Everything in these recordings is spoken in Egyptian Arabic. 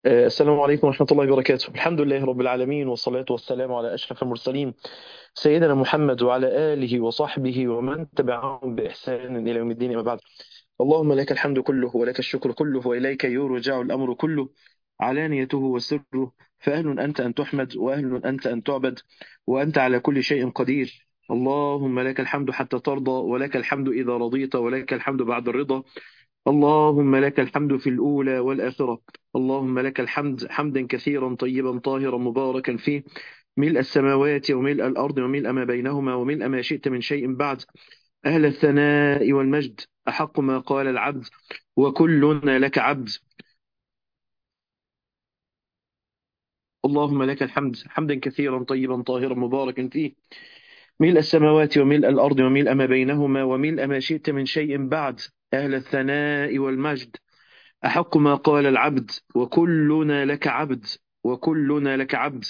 آه، السلام عليكم ورحمة الله وبركاته الحمد لله رب العالمين والصلاة والسلام على أشرف المرسلين سيدنا محمد وعلى آله وصحبه ومن تبعهم بإحسان إلى يوم الدين أما بعد اللهم لك الحمد كله ولك الشكر كله وإليك يرجع الأمر كله علانيته وسره فأهل أنت أن تحمد وأهل أنت أن تعبد وأنت على كل شيء قدير اللهم لك الحمد حتى ترضى ولك الحمد إذا رضيت ولك الحمد بعد الرضا اللهم لك الحمد في الأولى والآخرة اللهم لك الحمد حمدا كثيرا طيبا طاهرا مباركا فيه ملء السماوات وملء الأرض وملء ما بينهما وملء ما شئت من شيء بعد أهل الثناء والمجد أحق ما قال العبد وكلنا لك عبد اللهم لك الحمد حمدا كثيرا طيبا طاهرا مباركا فيه ملء السماوات وملء الأرض وملء ما بينهما وملء ما شئت من شيء بعد أهل الثناء والمجد أحق ما قال العبد وكلنا لك عبد وكلنا لك عبد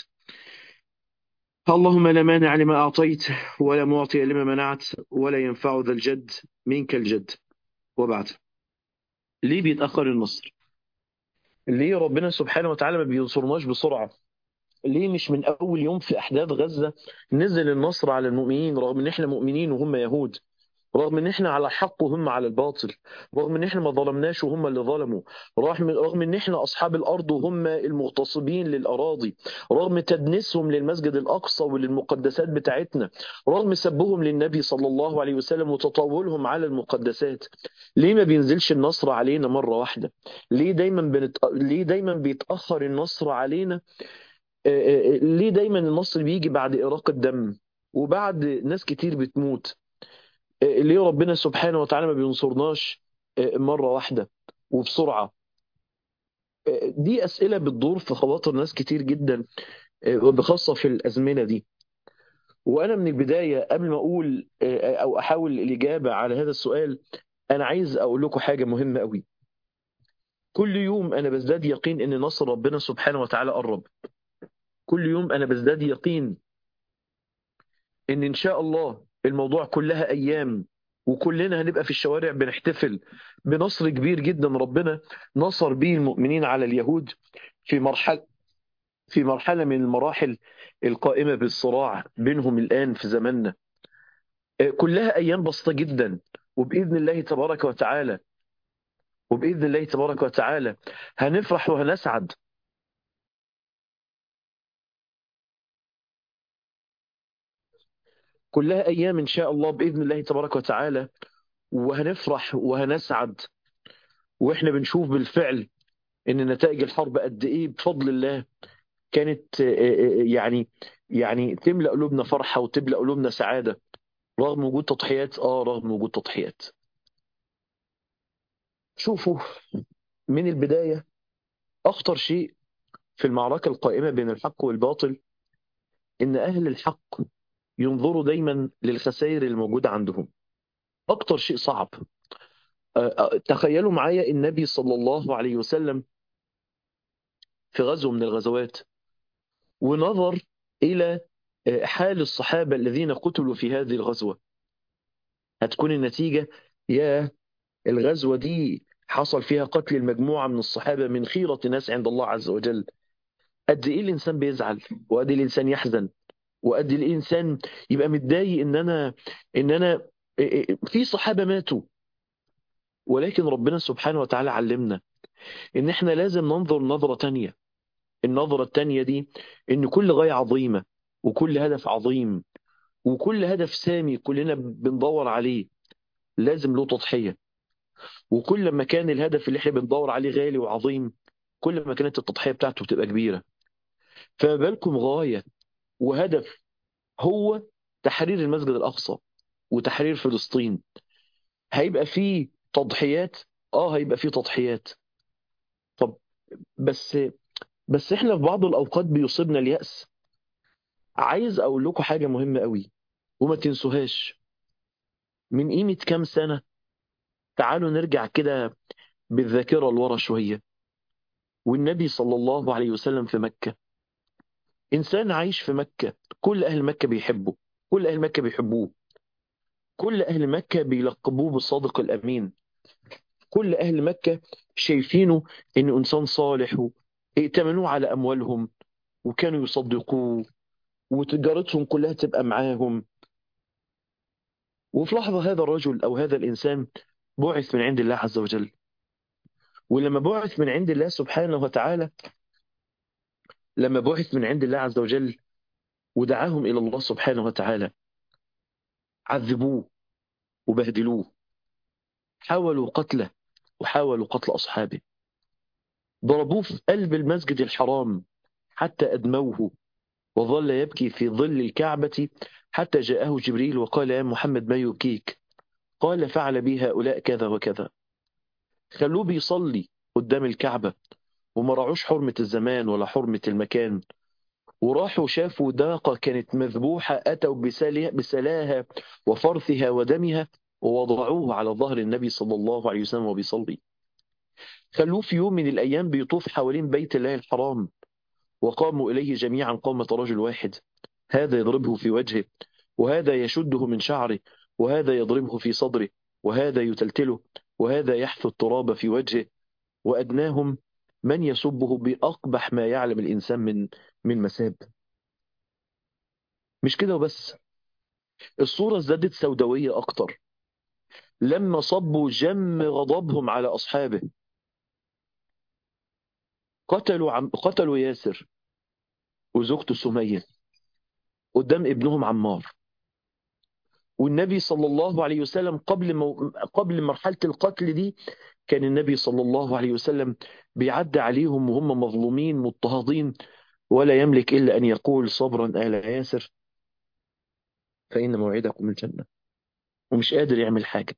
اللهم لا مانع لما أعطيت ولا معطي لما منعت ولا ينفع ذا الجد منك الجد وبعد ليه بيتأخر النصر ليه ربنا سبحانه وتعالى ما بينصرناش بسرعة ليه مش من أول يوم في أحداث غزة نزل النصر على المؤمنين رغم إن إحنا مؤمنين وهم يهود رغم ان احنا على الحق وهم على الباطل رغم ان احنا ما ظلمناش وهم اللي ظلموا رغم رغم ان احنا اصحاب الارض وهم المغتصبين للاراضي رغم تدنيسهم للمسجد الاقصى وللمقدسات بتاعتنا رغم سبهم للنبي صلى الله عليه وسلم وتطاولهم على المقدسات ليه ما بينزلش النصر علينا مره واحده ليه دايما بنت... ليه دايما بيتاخر النصر علينا آه، آه، ليه دايما النصر بيجي بعد اراقه دم وبعد ناس كتير بتموت ليه ربنا سبحانه وتعالى ما بينصرناش مرة واحدة وبسرعة دي أسئلة بتدور في خواطر ناس كتير جدا وبخاصة في الأزمنة دي وأنا من البداية قبل ما أقول أو أحاول الإجابة على هذا السؤال أنا عايز أقول لكم حاجة مهمة قوي كل يوم أنا بزداد يقين إن نصر ربنا سبحانه وتعالى قرب كل يوم أنا بزداد يقين إن إن شاء الله الموضوع كلها أيام وكلنا هنبقى في الشوارع بنحتفل بنصر كبير جدا ربنا نصر به المؤمنين على اليهود في مرحلة في مرحلة من المراحل القائمة بالصراع بينهم الآن في زماننا كلها أيام بسيطة جدا وبإذن الله تبارك وتعالى وبإذن الله تبارك وتعالى هنفرح وهنسعد كلها أيام إن شاء الله بإذن الله تبارك وتعالى وهنفرح وهنسعد وإحنا بنشوف بالفعل إن نتائج الحرب قد إيه بفضل الله كانت يعني يعني تملأ قلوبنا فرحة وتملأ قلوبنا سعادة رغم وجود تضحيات اه رغم وجود تضحيات شوفوا من البداية أخطر شيء في المعركة القائمة بين الحق والباطل إن أهل الحق ينظروا دايما للخسائر الموجودة عندهم أكتر شيء صعب تخيلوا معايا النبي صلى الله عليه وسلم في غزوة من الغزوات ونظر إلى حال الصحابة الذين قتلوا في هذه الغزوة هتكون النتيجة يا الغزوة دي حصل فيها قتل المجموعة من الصحابة من خيرة ناس عند الله عز وجل قد إيه الإنسان بيزعل وقد إيه الإنسان يحزن وقد إيه الإنسان يبقى متضايق إن أنا إن أنا في صحابة ماتوا ولكن ربنا سبحانه وتعالى علمنا إن إحنا لازم ننظر نظرة تانية النظرة التانية دي إن كل غاية عظيمة وكل هدف عظيم وكل هدف سامي كلنا بندور عليه لازم له تضحية وكل ما كان الهدف اللي احنا بندور عليه غالي وعظيم كل ما كانت التضحية بتاعته بتبقى كبيرة فما بالكم غاية وهدف هو تحرير المسجد الأقصى وتحرير فلسطين هيبقى فيه تضحيات اه هيبقى فيه تضحيات طب بس بس احنا في بعض الأوقات بيصيبنا اليأس عايز أقول لكم حاجة مهمة قوي وما تنسوهاش من قيمة كام سنة تعالوا نرجع كده بالذاكرة لورا شوية والنبي صلى الله عليه وسلم في مكة إنسان عايش في مكة كل أهل مكة بيحبه كل أهل مكة بيحبوه كل أهل مكة بيلقبوه بالصادق الأمين كل أهل مكة شايفينه إنه إنسان صالح ائتمنوه على أموالهم وكانوا يصدقوه وتجارتهم كلها تبقى معاهم وفي لحظة هذا الرجل أو هذا الإنسان بعث من عند الله عز وجل ولما بعث من عند الله سبحانه وتعالى لما بعث من عند الله عز وجل ودعاهم إلى الله سبحانه وتعالى عذبوه وبهدلوه حاولوا قتله وحاولوا قتل أصحابه ضربوه في قلب المسجد الحرام حتى أدموه وظل يبكي في ظل الكعبة حتى جاءه جبريل وقال يا محمد ما يبكيك قال فعل بي هؤلاء كذا وكذا خلوه بيصلي قدام الكعبة وما راعوش حرمة الزمان ولا حرمة المكان وراحوا شافوا داقة كانت مذبوحة أتوا بسلاها وفرثها ودمها ووضعوه على ظهر النبي صلى الله عليه وسلم وبيصلي خلوه في يوم من الأيام بيطوف حوالين بيت الله الحرام وقاموا إليه جميعا قامة رجل واحد هذا يضربه في وجهه وهذا يشده من شعره وهذا يضربه في صدره وهذا يتلتله وهذا يحث التراب في وجهه وأدناهم من يسبه بأقبح ما يعلم الإنسان من من مساب مش كده وبس الصورة ازدادت سوداوية أكتر لما صبوا جم غضبهم على أصحابه قتلوا عم قتلوا ياسر وزوجته سمية قدام ابنهم عمار والنبي صلى الله عليه وسلم قبل مو... قبل مرحلة القتل دي كان النبي صلى الله عليه وسلم بيعدي عليهم وهم مظلومين مضطهدين ولا يملك إلا أن يقول صبرا آل ياسر فإن موعدكم الجنة ومش قادر يعمل حاجة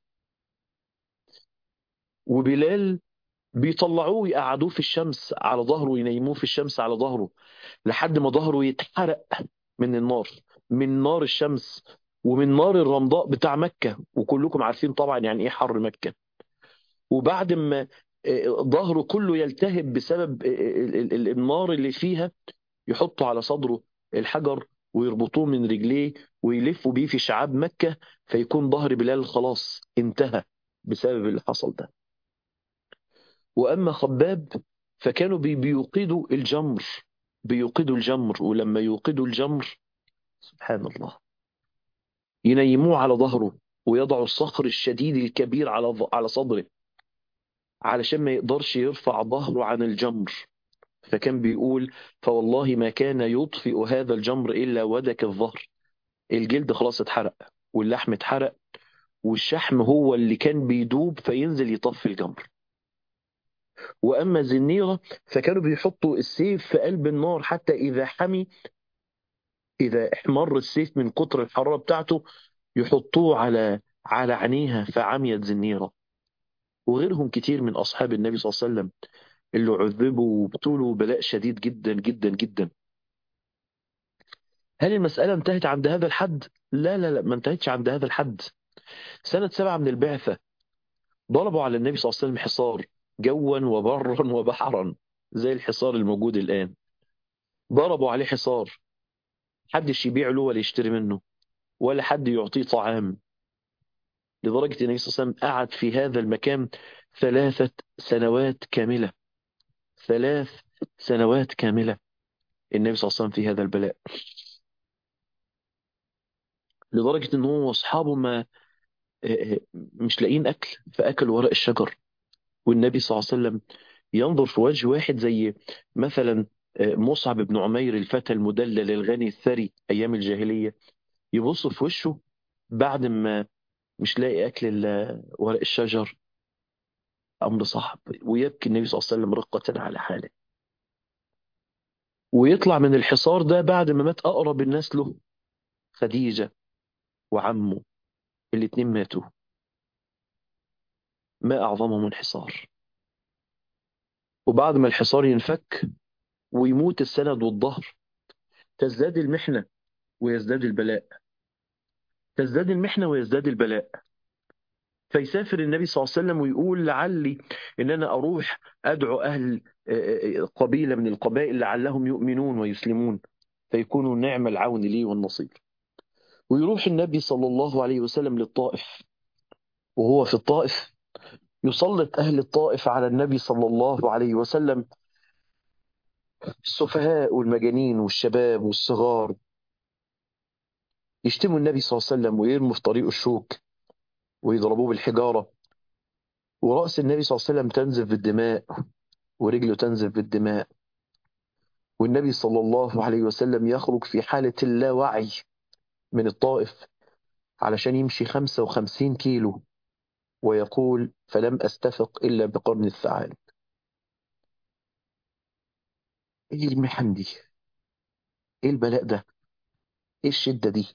وبلال بيطلعوه ويقعدوه في الشمس على ظهره وينيموه في الشمس على ظهره لحد ما ظهره يتحرق من النار من نار الشمس ومن نار الرمضاء بتاع مكة وكلكم عارفين طبعا يعني ايه حر مكة وبعد ما ظهره كله يلتهب بسبب النار اللي فيها يحطوا على صدره الحجر ويربطوه من رجليه ويلفوا بيه في شعاب مكة فيكون ظهر بلال خلاص انتهى بسبب اللي حصل ده وأما خباب فكانوا بيوقدوا الجمر بيوقدوا الجمر ولما يوقدوا الجمر سبحان الله ينيموه على ظهره ويضعوا الصخر الشديد الكبير على على صدره علشان ما يقدرش يرفع ظهره عن الجمر فكان بيقول فوالله ما كان يطفئ هذا الجمر إلا ودك الظهر الجلد خلاص اتحرق واللحم اتحرق والشحم هو اللي كان بيدوب فينزل يطفي الجمر وأما زنيرة فكانوا بيحطوا السيف في قلب النار حتى إذا حمي إذا احمر السيف من كتر الحرارة بتاعته يحطوه على على عينيها فعميت زنيرة وغيرهم كتير من أصحاب النبي صلى الله عليه وسلم اللي عذبوا وابتلوا بلاء شديد جدا جدا جدا هل المسألة انتهت عند هذا الحد؟ لا لا لا ما انتهتش عند هذا الحد سنة سبعة من البعثة ضربوا على النبي صلى الله عليه وسلم حصار جوا وبرا وبحرا زي الحصار الموجود الآن ضربوا عليه حصار حدش يبيع له ولا يشتري منه ولا حد يعطيه طعام لدرجة النبي صلى الله عليه وسلم قعد في هذا المكان ثلاثة سنوات كاملة ثلاث سنوات كاملة النبي صلى الله عليه وسلم في هذا البلاء لدرجة ان هو واصحابه ما مش لاقيين اكل فاكلوا ورق الشجر والنبي صلى الله عليه وسلم ينظر في وجه واحد زي مثلا مصعب بن عمير الفتى المدلل الغني الثري ايام الجاهليه يبص في وشه بعد ما مش لاقي اكل الا ورق الشجر امر صعب ويبكي النبي صلى الله عليه وسلم رقه على حاله ويطلع من الحصار ده بعد ما مات اقرب الناس له خديجه وعمه الاثنين ماتوا ما اعظمهم الحصار وبعد ما الحصار ينفك ويموت السند والظهر تزداد المحنة ويزداد البلاء تزداد المحنة ويزداد البلاء فيسافر النبي صلى الله عليه وسلم ويقول لعلي ان انا اروح ادعو اهل قبيلة من القبائل لعلهم يؤمنون ويسلمون فيكونوا نعم العون لي والنصير ويروح النبي صلى الله عليه وسلم للطائف وهو في الطائف يسلط أهل الطائف على النبي صلى الله عليه وسلم السفهاء والمجانين والشباب والصغار يشتموا النبي صلى الله عليه وسلم ويرموا في طريقه الشوك ويضربوه بالحجارة ورأس النبي صلى الله عليه وسلم تنزف بالدماء ورجله تنزف بالدماء والنبي صلى الله عليه وسلم يخرج في حالة اللاوعي من الطائف علشان يمشي 55 كيلو ويقول فلم أستفق إلا بقرن الثعالب إيه المحن دي إيه البلاء ده إيه الشدة دي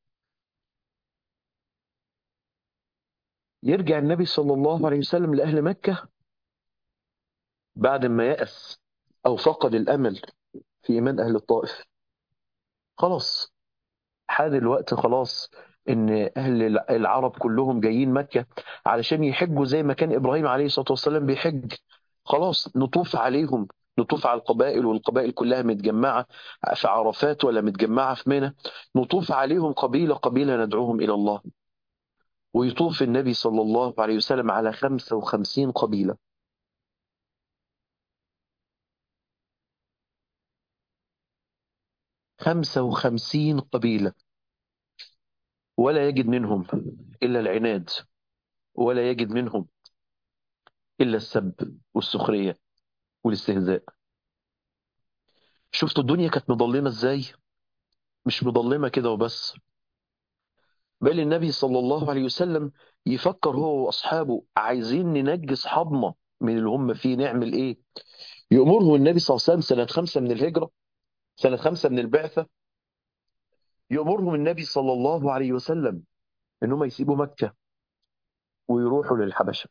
يرجع النبي صلى الله عليه وسلم لأهل مكة بعد ما يأس أو فقد الأمل في إيمان أهل الطائف خلاص حان الوقت خلاص ان اهل العرب كلهم جايين مكه علشان يحجوا زي ما كان ابراهيم عليه الصلاه والسلام بيحج خلاص نطوف عليهم نطوف على القبائل والقبائل كلها متجمعه في عرفات ولا متجمعه في منى نطوف عليهم قبيله قبيله ندعوهم الى الله ويطوف النبي صلى الله عليه وسلم على 55 قبيله خمسة وخمسين قبيلة ولا يجد منهم إلا العناد ولا يجد منهم إلا السب والسخرية والاستهزاء شفتوا الدنيا كانت مظلمة إزاي مش مظلمة كده وبس بل النبي صلى الله عليه وسلم يفكر هو وأصحابه عايزين ننجي أصحابنا من اللي هم فيه نعمل إيه يأمره النبي صلى الله عليه وسلم سنة خمسة من الهجرة سنة خمسة من البعثة يأمرهم النبي صلى الله عليه وسلم إنهم يسيبوا مكة ويروحوا للحبشة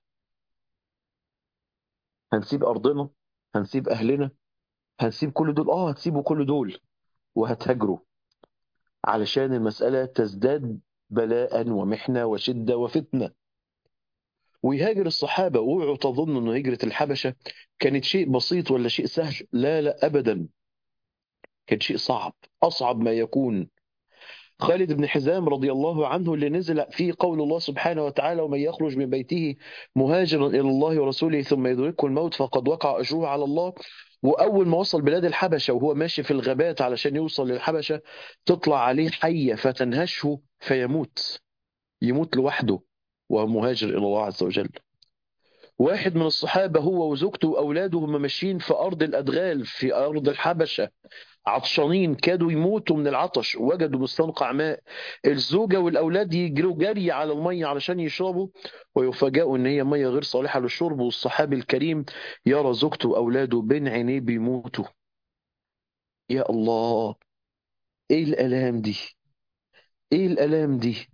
هنسيب أرضنا هنسيب أهلنا هنسيب كل دول آه هتسيبوا كل دول وهتهاجروا علشان المسألة تزداد بلاء ومحنة وشدة وفتنة ويهاجر الصحابة اوعوا تظنوا أن هجرة الحبشة كانت شيء بسيط ولا شيء سهل لا لا أبدا كان شيء صعب أصعب ما يكون خالد بن حزام رضي الله عنه اللي نزل فيه قول الله سبحانه وتعالى ومن يخرج من بيته مهاجرا إلى الله ورسوله ثم يدركه الموت فقد وقع أجره على الله وأول ما وصل بلاد الحبشة وهو ماشي في الغابات علشان يوصل للحبشة تطلع عليه حية فتنهشه فيموت يموت لوحده وهو مهاجر إلى الله عز وجل واحد من الصحابة هو وزوجته وأولاده هم ماشيين في أرض الأدغال في أرض الحبشة عطشانين كادوا يموتوا من العطش وجدوا مستنقع ماء الزوجة والأولاد يجروا جري على المية علشان يشربوا ويفاجئوا إن هي مية غير صالحة للشرب والصحابي الكريم يرى زوجته وأولاده بين عينيه بيموتوا يا الله إيه الآلام دي إيه الآلام دي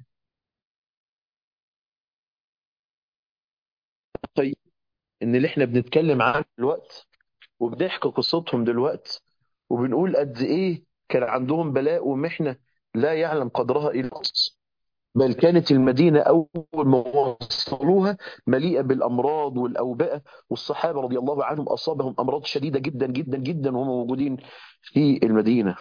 طيب إن اللي إحنا بنتكلم عنه دلوقتي وبنحكي قصتهم دلوقتي وبنقول قد ايه كان عندهم بلاء ومحنه لا يعلم قدرها الا الله بل كانت المدينه اول ما وصلوها مليئه بالامراض والاوبئه والصحابه رضي الله عنهم اصابهم امراض شديده جدا جدا جدا وهم موجودين في المدينه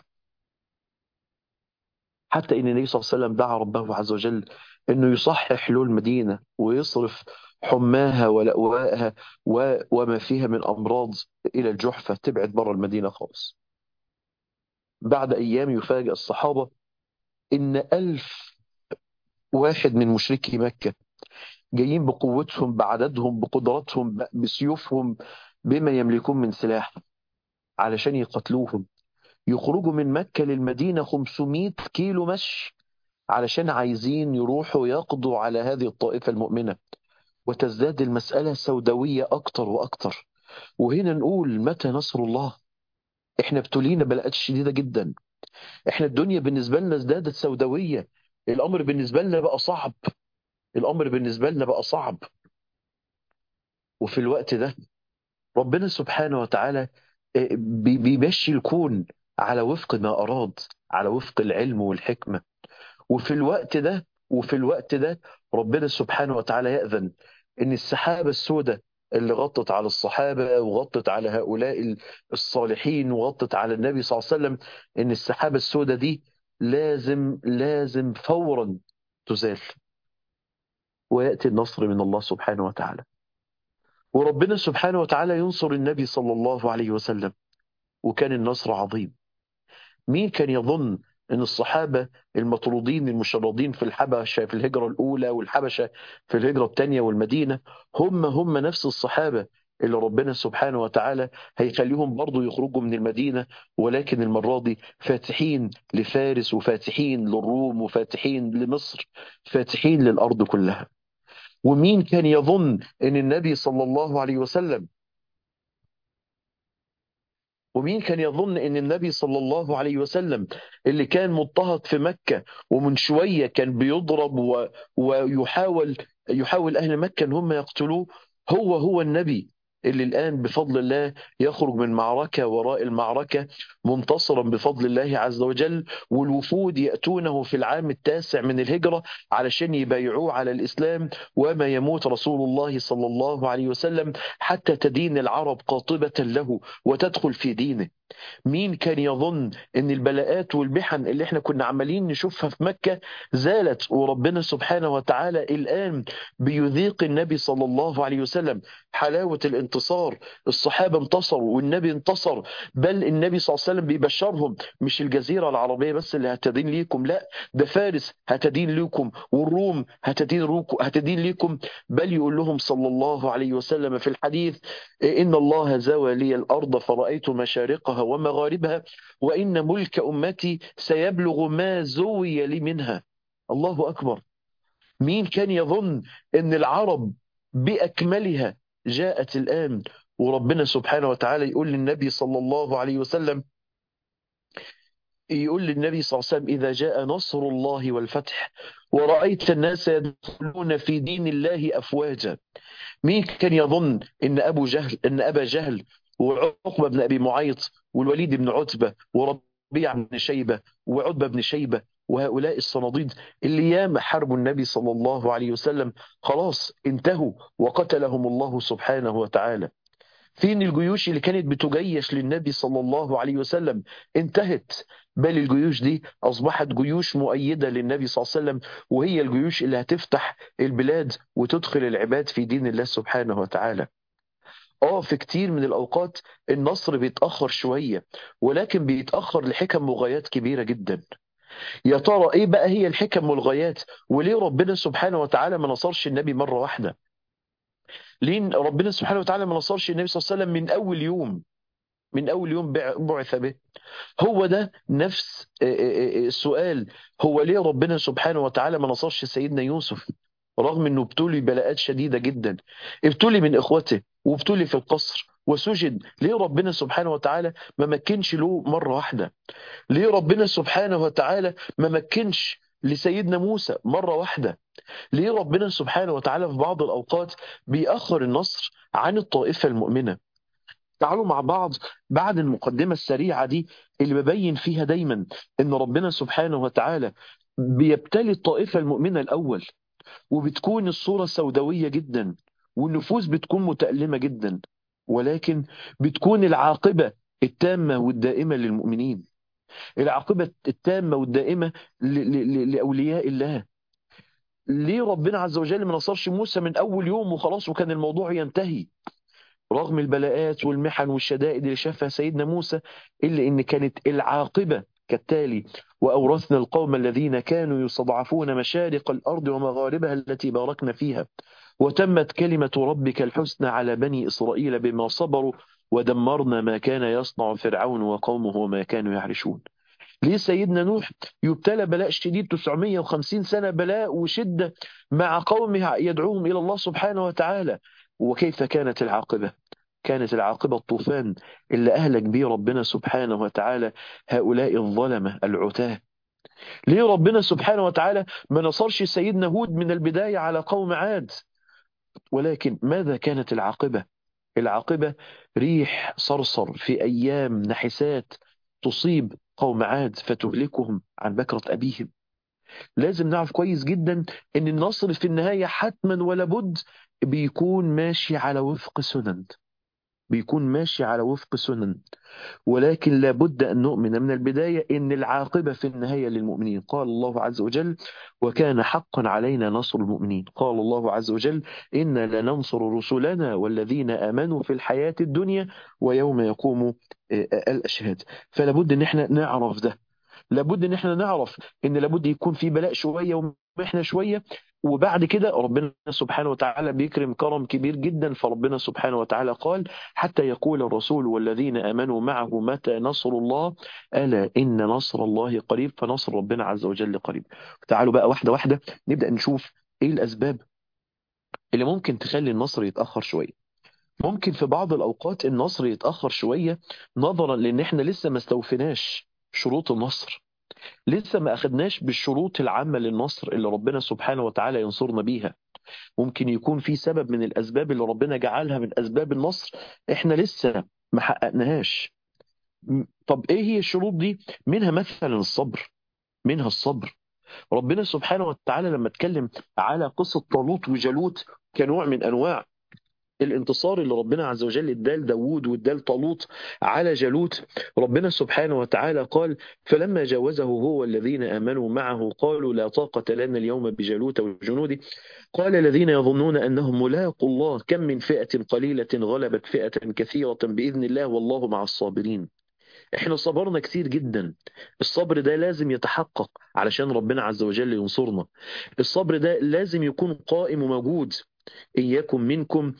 حتى ان النبي صلى الله عليه وسلم دعا ربه عز وجل انه يصحح له المدينه ويصرف حماها ولأوائها وما فيها من امراض الى الجحفه تبعد بره المدينه خالص بعد أيام يفاجأ الصحابة إن ألف واحد من مشركي مكة جايين بقوتهم بعددهم بقدراتهم بسيوفهم بما يملكون من سلاح علشان يقتلوهم يخرجوا من مكة للمدينة 500 كيلو مشي علشان عايزين يروحوا يقضوا على هذه الطائفة المؤمنة وتزداد المسألة سوداوية أكتر وأكتر وهنا نقول متى نصر الله احنا ابتلينا بلاءات شديدة جدا احنا الدنيا بالنسبة لنا ازدادت سوداوية الامر بالنسبة لنا بقى صعب الامر بالنسبة لنا بقى صعب وفي الوقت ده ربنا سبحانه وتعالى بيمشي الكون على وفق ما اراد على وفق العلم والحكمة وفي الوقت ده وفي الوقت ده ربنا سبحانه وتعالى يأذن ان السحابة السوداء اللي غطت على الصحابة وغطت على هؤلاء الصالحين وغطت على النبي صلى الله عليه وسلم ان السحابة السوداء دي لازم لازم فورا تزال ويأتي النصر من الله سبحانه وتعالى وربنا سبحانه وتعالى ينصر النبي صلى الله عليه وسلم وكان النصر عظيم مين كان يظن ان الصحابه المطرودين المشردين في الحبشه في الهجره الاولى والحبشه في الهجره الثانيه والمدينه هم هم نفس الصحابه اللي ربنا سبحانه وتعالى هيخليهم برضو يخرجوا من المدينه ولكن المره دي فاتحين لفارس وفاتحين للروم وفاتحين لمصر فاتحين للارض كلها ومين كان يظن ان النبي صلى الله عليه وسلم ومين كان يظن ان النبي صلى الله عليه وسلم اللي كان مضطهد في مكة ومن شوية كان بيضرب و... ويحاول يحاول اهل مكة ان هم يقتلوه هو هو النبي اللي الآن بفضل الله يخرج من معركة وراء المعركة منتصرا بفضل الله عز وجل والوفود يأتونه في العام التاسع من الهجرة علشان يبايعوه على الإسلام وما يموت رسول الله صلى الله عليه وسلم حتى تدين العرب قاطبة له وتدخل في دينه مين كان يظن ان البلاءات والمحن اللي احنا كنا عمالين نشوفها في مكة زالت وربنا سبحانه وتعالى الآن بيذيق النبي صلى الله عليه وسلم حلاوة الانتصار الصحابة انتصروا والنبي انتصر بل النبي صلى الله عليه وسلم بيبشرهم مش الجزيرة العربية بس اللي هتدين ليكم لا ده فارس هتدين ليكم والروم هتدين روكم هتدين ليكم بل يقول لهم صلى الله عليه وسلم في الحديث إن الله زوى لي الأرض فرأيت مشارقها ومغاربها وإن ملك أمتي سيبلغ ما زوي لي منها الله أكبر مين كان يظن أن العرب بأكملها جاءت الآن وربنا سبحانه وتعالى يقول للنبي صلى الله عليه وسلم يقول للنبي صلى الله عليه وسلم إذا جاء نصر الله والفتح ورأيت الناس يدخلون في دين الله أفواجا مين كان يظن ان ابو جهل ان ابا جهل وعقبه بن ابي معيط والوليد بن عتبه وربيع بن شيبه وعتبه بن شيبه وهؤلاء الصناديد اللي ياما حاربوا النبي صلى الله عليه وسلم خلاص انتهوا وقتلهم الله سبحانه وتعالى فين الجيوش اللي كانت بتجيش للنبي صلى الله عليه وسلم انتهت بل الجيوش دي أصبحت جيوش مؤيدة للنبي صلى الله عليه وسلم وهي الجيوش اللي هتفتح البلاد وتدخل العباد في دين الله سبحانه وتعالى اه في كتير من الأوقات النصر بيتأخر شوية ولكن بيتأخر لحكم وغايات كبيرة جدا يا ترى ايه بقى هي الحكم والغايات وليه ربنا سبحانه وتعالى ما نصرش النبي مرة واحدة ليه ربنا سبحانه وتعالى ما نصرش النبي صلى الله عليه وسلم من أول يوم من أول يوم بعث به هو ده نفس السؤال هو ليه ربنا سبحانه وتعالى ما نصرش سيدنا يوسف رغم انه ابتلي بلاءات شديدة جدا ابتلي من اخوته وابتلي في القصر وسجد ليه ربنا سبحانه وتعالى ما مكنش له مرة واحدة ليه ربنا سبحانه وتعالى ما مكنش لسيدنا موسى مرة واحدة ليه ربنا سبحانه وتعالى في بعض الأوقات بيأخر النصر عن الطائفة المؤمنة تعالوا مع بعض بعد المقدمة السريعة دي اللي ببين فيها دايما ان ربنا سبحانه وتعالى بيبتلي الطائفة المؤمنة الأول وبتكون الصورة سوداوية جدا والنفوس بتكون متألمة جدا ولكن بتكون العاقبة التامة والدائمة للمؤمنين العاقبة التامة والدائمة لأولياء الله ليه ربنا عز وجل ما نصرش موسى من أول يوم وخلاص وكان الموضوع ينتهي رغم البلاءات والمحن والشدائد اللي شافها سيدنا موسى إلا إن كانت العاقبة كالتالي وأورثنا القوم الذين كانوا يستضعفون مشارق الأرض ومغاربها التي باركنا فيها وتمت كلمة ربك الحسنى على بني إسرائيل بما صبروا ودمرنا ما كان يصنع فرعون وقومه وما كانوا يعرشون ليه سيدنا نوح يبتلى بلاء شديد 950 سنة بلاء وشدة مع قومه يدعوهم إلى الله سبحانه وتعالى وكيف كانت العاقبة كانت العاقبة الطوفان اللي أهلك به ربنا سبحانه وتعالى هؤلاء الظلمة العتاه ليه ربنا سبحانه وتعالى ما نصرش سيدنا هود من البداية على قوم عاد ولكن ماذا كانت العاقبة العاقبة ريح صرصر في أيام نحسات تصيب قوم عاد فتهلكهم عن بكرة أبيهم لازم نعرف كويس جدا ان النصر في النهاية حتما ولا بد بيكون ماشي على وفق سنن بيكون ماشي على وفق سنن ولكن لابد أن نؤمن من البداية أن العاقبة في النهاية للمؤمنين قال الله عز وجل وكان حقا علينا نصر المؤمنين قال الله عز وجل إنا لننصر رسلنا والذين آمنوا في الحياة الدنيا ويوم يقوم الأشهاد فلابد أن احنا نعرف ده لابد ان احنا نعرف ان لابد يكون في بلاء شويه ومحنه شويه وبعد كده ربنا سبحانه وتعالى بيكرم كرم كبير جدا فربنا سبحانه وتعالى قال حتى يقول الرسول والذين امنوا معه متى نصر الله الا ان نصر الله قريب فنصر ربنا عز وجل قريب تعالوا بقى واحده واحده نبدا نشوف ايه الاسباب اللي ممكن تخلي النصر يتاخر شويه ممكن في بعض الاوقات النصر يتاخر شويه نظرا لان احنا لسه ما استوفيناش شروط النصر لسه ما أخدناش بالشروط العامة للنصر اللي ربنا سبحانه وتعالى ينصرنا بيها ممكن يكون في سبب من الأسباب اللي ربنا جعلها من أسباب النصر إحنا لسه ما حققناهاش طب إيه هي الشروط دي منها مثلا الصبر منها الصبر ربنا سبحانه وتعالى لما اتكلم على قصة طالوت وجالوت كنوع من أنواع الانتصار اللي ربنا عز وجل اداه لداوود واداه لطالوت على جالوت ربنا سبحانه وتعالى قال فلما جاوزه هو الذين امنوا معه قالوا لا طاقه لنا اليوم بجالوت وجنوده قال الذين يظنون انهم ملاقوا الله كم من فئه قليله غلبت فئه كثيره باذن الله والله مع الصابرين احنا صبرنا كتير جدا الصبر ده لازم يتحقق علشان ربنا عز وجل ينصرنا الصبر ده لازم يكون قائم وموجود إياكم منكم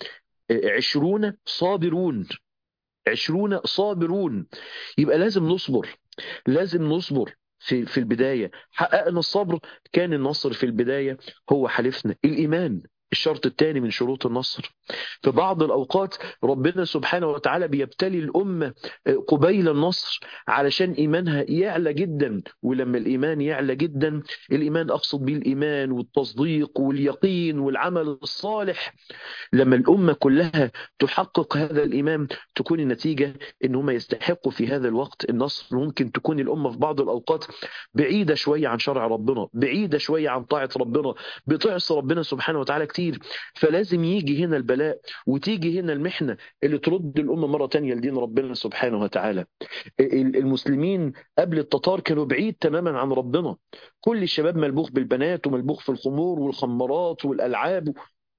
عشرون صابرون عشرون صابرون يبقى لازم نصبر لازم نصبر في في البداية حققنا الصبر كان النصر في البداية هو حلفنا الإيمان الشرط الثاني من شروط النصر في بعض الأوقات ربنا سبحانه وتعالى بيبتلي الأمة قبيل النصر علشان إيمانها يعلى جدا ولما الإيمان يعلى جدا الإيمان أقصد به الإيمان والتصديق واليقين والعمل الصالح لما الأمة كلها تحقق هذا الإيمان تكون النتيجة إن هم يستحقوا في هذا الوقت النصر ممكن تكون الأمة في بعض الأوقات بعيدة شوية عن شرع ربنا بعيدة شوية عن طاعة ربنا بتعصي ربنا سبحانه وتعالى كتير فلازم يجي هنا البلاء وتيجي هنا المحنة اللي ترد الأمة مرة تانية لدين ربنا سبحانه وتعالى المسلمين قبل التتار كانوا بعيد تماما عن ربنا كل الشباب ملبوخ بالبنات وملبوخ في الخمور والخمرات والألعاب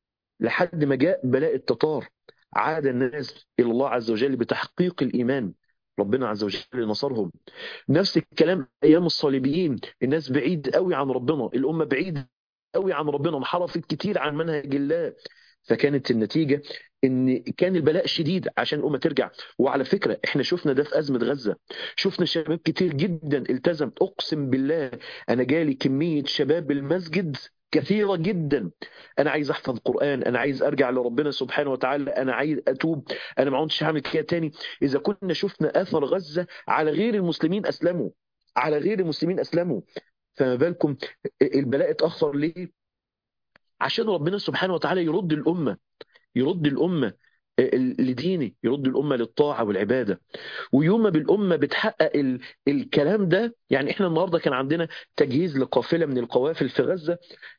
لحد ما جاء بلاء التتار عاد الناس إلى الله عز وجل بتحقيق الإيمان ربنا عز وجل نصرهم نفس الكلام أيام الصليبيين الناس بعيد قوي عن ربنا الأمة بعيد قوي عن ربنا انحرفت كتير عن منهج الله فكانت النتيجة ان كان البلاء شديد عشان الامه ترجع وعلى فكره احنا شفنا ده في ازمه غزه شفنا شباب كتير جدا التزم اقسم بالله انا جالي كميه شباب المسجد كثيرة جدا أنا عايز أحفظ قرآن أنا عايز أرجع لربنا سبحانه وتعالى أنا عايز أتوب أنا ما عدتش هعمل كده تاني إذا كنا شفنا أثر غزة على غير المسلمين أسلموا على غير المسلمين أسلموا فما بالكم البلاء اتأخر ليه عشان ربنا سبحانه وتعالى يرد الأمة يرد الأمة لدينه يرد الأمة للطاعة والعبادة ويوم ما بالأمة بتحقق ال... الكلام ده يعني إحنا النهاردة كان عندنا تجهيز لقافلة من القوافل في غزة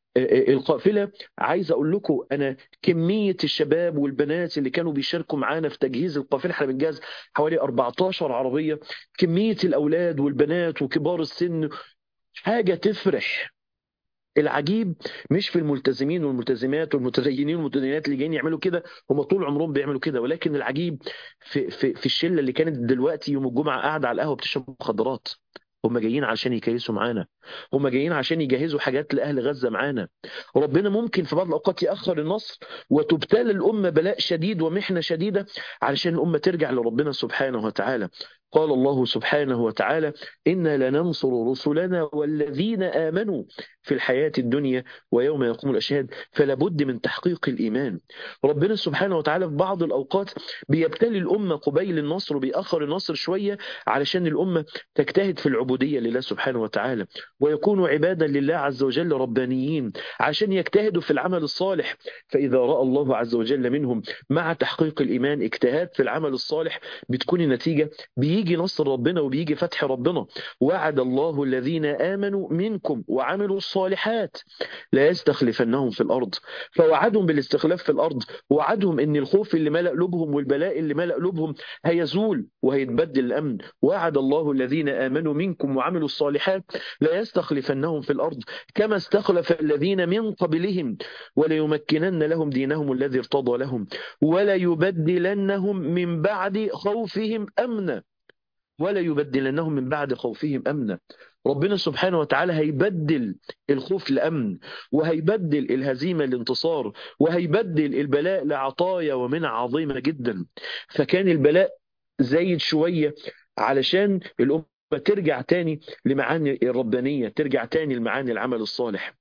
القافلة عايز أقول لكم أنا كمية الشباب والبنات اللي كانوا بيشاركوا معانا في تجهيز القافلة احنا بنجهز حوالي 14 عربية كمية الأولاد والبنات وكبار السن حاجة تفرح العجيب مش في الملتزمين والملتزمات والمتدينين والمتدينات اللي جايين يعملوا كده هم طول عمرهم بيعملوا كده ولكن العجيب في في في الشله اللي كانت دلوقتي يوم الجمعه قاعده على القهوه بتشرب مخدرات هم جايين عشان يكيسوا معانا هم جايين عشان يجهزوا حاجات لأهل غزة معانا ربنا ممكن في بعض الأوقات يأخر النصر وتبتلى الأمة بلاء شديد ومحنة شديدة علشان الأمة ترجع لربنا سبحانه وتعالى قال الله سبحانه وتعالى إنا لننصر رسلنا والذين آمنوا في الحياة الدنيا ويوم يقوم الأشهاد فلا بد من تحقيق الإيمان ربنا سبحانه وتعالى في بعض الأوقات بيبتلي الأمة قبيل النصر وبيأخر النصر شوية علشان الأمة تجتهد في العبودية لله سبحانه وتعالى ويكونوا عبادا لله عز وجل ربانيين عشان يجتهدوا في العمل الصالح فإذا رأى الله عز وجل منهم مع تحقيق الإيمان اجتهاد في العمل الصالح بتكون النتيجة بيجي بيجي نصر ربنا وبيجي فتح ربنا وعد الله الذين آمنوا منكم وعملوا الصالحات لا يستخلفنهم في الأرض فوعدهم بالاستخلاف في الأرض وعدهم أن الخوف اللي ملأ قلوبهم والبلاء اللي ملأ قلوبهم هيزول وهيتبدل الأمن وعد الله الذين آمنوا منكم وعملوا الصالحات لا يستخلفنهم في الأرض كما استخلف الذين من قبلهم وليمكنن لهم دينهم الذي ارتضى لهم ولا يبدلنهم من بعد خوفهم أمنا ولا يبدلنهم من بعد خوفهم أمنا ربنا سبحانه وتعالى هيبدل الخوف لأمن وهيبدل الهزيمة لانتصار وهيبدل البلاء لعطايا ومنع عظيمة جدا فكان البلاء زايد شوية علشان الأمة ترجع تاني لمعاني الربانية ترجع تاني لمعاني العمل الصالح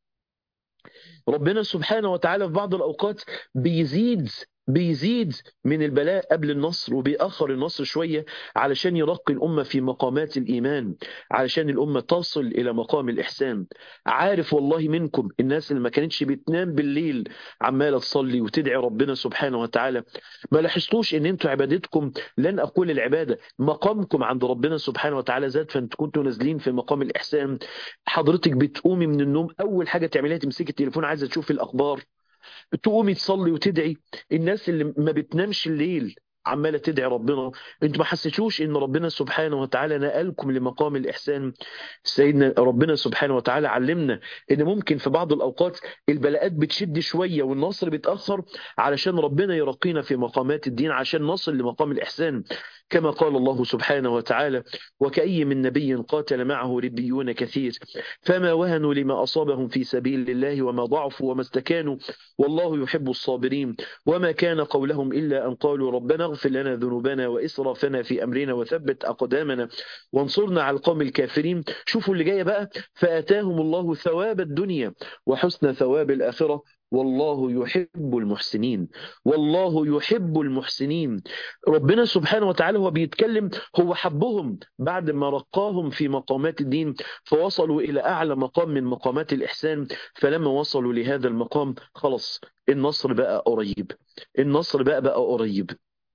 ربنا سبحانه وتعالى في بعض الأوقات بيزيد بيزيد من البلاء قبل النصر وبيأخر النصر شوية علشان يرقي الأمة في مقامات الإيمان علشان الأمة تصل إلى مقام الإحسان عارف والله منكم الناس اللي ما كانتش بتنام بالليل عمالة تصلي وتدعي ربنا سبحانه وتعالى ما لاحظتوش ان انتوا عبادتكم لن أقول العبادة مقامكم عند ربنا سبحانه وتعالى زاد فانتوا كنتوا نازلين في مقام الإحسان حضرتك بتقومي من النوم أول حاجة تعمليها تمسكي التليفون عايزة تشوفي الأخبار تقومي تصلي وتدعي الناس اللي ما بتنامش الليل عماله تدعي ربنا انتوا ما حسيتوش ان ربنا سبحانه وتعالى نقلكم لمقام الاحسان سيدنا ربنا سبحانه وتعالى علمنا ان ممكن في بعض الاوقات البلاءات بتشد شويه والنصر بيتاخر علشان ربنا يرقينا في مقامات الدين عشان نصل لمقام الاحسان كما قال الله سبحانه وتعالى وكأي من نبي قاتل معه ربيون كثير فما وهنوا لما أصابهم في سبيل الله وما ضعفوا وما استكانوا والله يحب الصابرين وما كان قولهم إلا أن قالوا ربنا اغفر لنا ذنوبنا وإسرافنا في أمرنا وثبت أقدامنا وانصرنا على القوم الكافرين شوفوا اللي جاية بقى فأتاهم الله ثواب الدنيا وحسن ثواب الآخرة والله يحب المحسنين والله يحب المحسنين ربنا سبحانه وتعالى هو بيتكلم هو حبهم بعد ما رقاهم في مقامات الدين فوصلوا إلى أعلى مقام من مقامات الإحسان فلما وصلوا لهذا المقام خلص النصر بقى قريب النصر بقى بقى قريب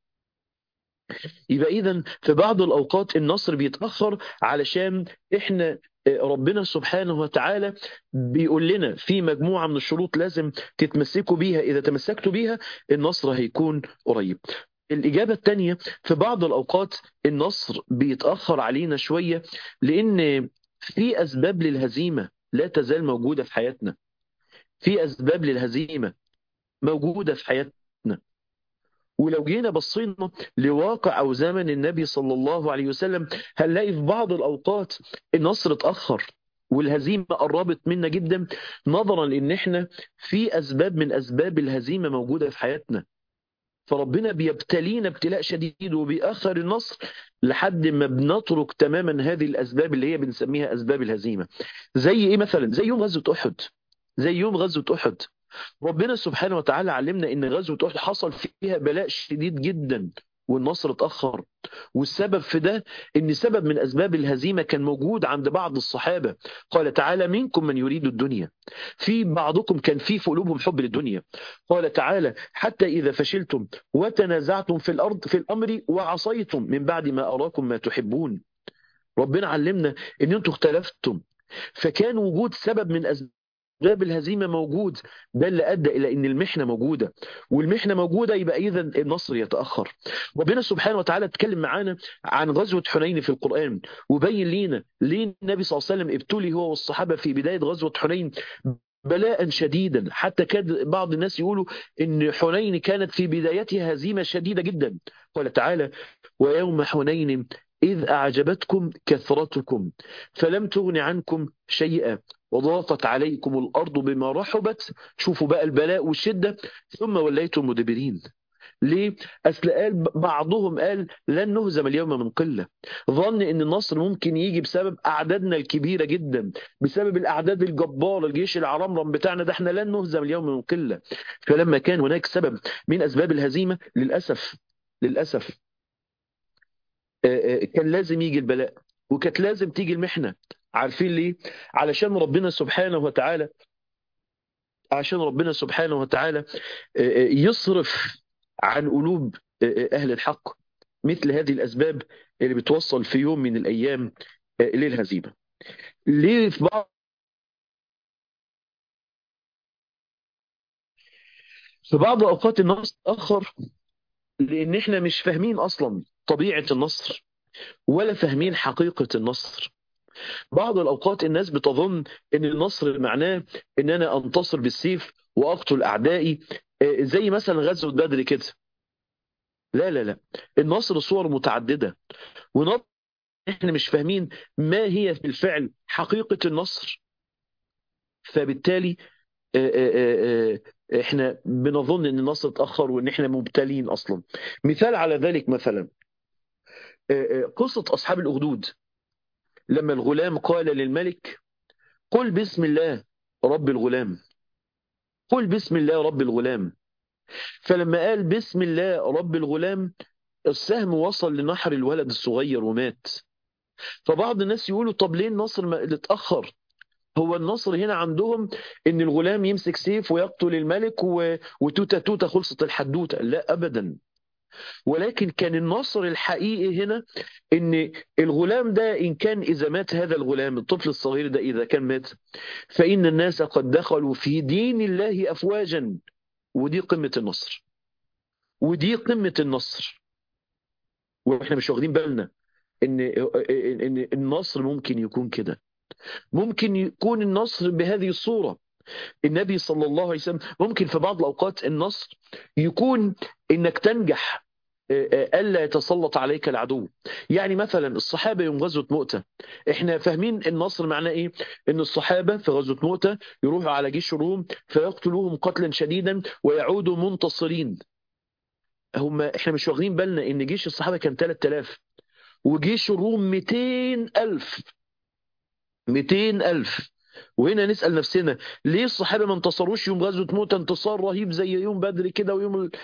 يبقى إذا في بعض الأوقات النصر بيتأخر علشان إحنا ربنا سبحانه وتعالى بيقول لنا في مجموعة من الشروط لازم تتمسكوا بيها إذا تمسكتوا بيها النصر هيكون قريب الإجابة الثانية في بعض الأوقات النصر بيتأخر علينا شوية لأن في أسباب للهزيمة لا تزال موجودة في حياتنا في أسباب للهزيمة موجودة في حياتنا ولو جينا بصينا لواقع أو زمن النبي صلى الله عليه وسلم هنلاقي في بعض الأوقات النصر اتأخر والهزيمة قربت منا جدا نظرا لأن احنا في أسباب من أسباب الهزيمة موجودة في حياتنا فربنا بيبتلينا ابتلاء شديد وبيأخر النصر لحد ما بنترك تماما هذه الأسباب اللي هي بنسميها أسباب الهزيمة زي إيه مثلا زي يوم غزوة أحد زي يوم غزوة أحد ربنا سبحانه وتعالى علمنا ان غزوه احد حصل فيها بلاء شديد جدا والنصر اتاخر والسبب في ده ان سبب من اسباب الهزيمه كان موجود عند بعض الصحابه قال تعالى منكم من يريد الدنيا في بعضكم كان في في قلوبهم حب للدنيا قال تعالى حتى اذا فشلتم وتنازعتم في الارض في الامر وعصيتم من بعد ما اراكم ما تحبون ربنا علمنا ان انتم اختلفتم فكان وجود سبب من اسباب اسباب الهزيمه موجود ده اللي ادى الى ان المحنه موجوده والمحنه موجوده يبقى اذا النصر يتاخر ربنا سبحانه وتعالى اتكلم معانا عن غزوه حنين في القران وبين لينا ليه النبي صلى الله عليه وسلم ابتلي هو والصحابه في بدايه غزوه حنين بلاء شديدا حتى كاد بعض الناس يقولوا ان حنين كانت في بدايتها هزيمه شديده جدا قال تعالى ويوم حنين إذ أعجبتكم كثرتكم فلم تغن عنكم شيئا وضاقت عليكم الأرض بما رحبت شوفوا بقى البلاء والشدة ثم وليتم مدبرين ليه؟ أصل قال بعضهم قال لن نهزم اليوم من قلة ظن أن النصر ممكن يجي بسبب أعدادنا الكبيرة جدا بسبب الأعداد الجبارة الجيش العرمرم بتاعنا ده احنا لن نهزم اليوم من قلة فلما كان هناك سبب من أسباب الهزيمة للأسف للأسف كان لازم يجي البلاء وكانت لازم تيجي المحنة عارفين ليه؟ علشان ربنا سبحانه وتعالى عشان ربنا سبحانه وتعالى يصرف عن قلوب أهل الحق مثل هذه الأسباب اللي بتوصل في يوم من الأيام للهزيمة ليه في بعض في بعض أوقات النصر تأخر لأن إحنا مش فاهمين أصلا طبيعة النصر ولا فاهمين حقيقة النصر بعض الأوقات الناس بتظن أن النصر معناه أن أنا أنتصر بالسيف وأقتل أعدائي زي مثلا غزوة بدر كده لا لا لا النصر صور متعددة ونصر احنا مش فاهمين ما هي في الفعل حقيقة النصر فبالتالي احنا بنظن ان النصر اتأخر وان احنا مبتلين اصلا مثال على ذلك مثلا قصة اصحاب الاخدود لما الغلام قال للملك قل بسم الله رب الغلام قل بسم الله رب الغلام فلما قال بسم الله رب الغلام السهم وصل لنحر الولد الصغير ومات فبعض الناس يقولوا طب ليه النصر اللي اتأخر هو النصر هنا عندهم ان الغلام يمسك سيف ويقتل الملك و... وتوتا توتا خلصت الحدوتة لا ابدا ولكن كان النصر الحقيقي هنا ان الغلام ده ان كان اذا مات هذا الغلام الطفل الصغير ده اذا كان مات فان الناس قد دخلوا في دين الله افواجا ودي قمة النصر ودي قمة النصر واحنا مش واخدين بالنا ان ان النصر ممكن يكون كده ممكن يكون النصر بهذه الصورة النبي صلى الله عليه وسلم ممكن في بعض الأوقات النصر يكون إنك تنجح ألا يتسلط عليك العدو يعني مثلا الصحابة يوم غزوة مؤتة احنا فاهمين النصر معناه ايه ان الصحابة في غزوة مؤتة يروحوا على جيش الروم فيقتلوهم قتلا شديدا ويعودوا منتصرين هم احنا مش واخدين بالنا ان جيش الصحابة كان 3000 وجيش الروم 200 ألف 200 ألف وهنا نسأل نفسنا ليه الصحابة ما انتصروش يوم غزوة موتة انتصار رهيب زي يوم بدر كده ويوم ال...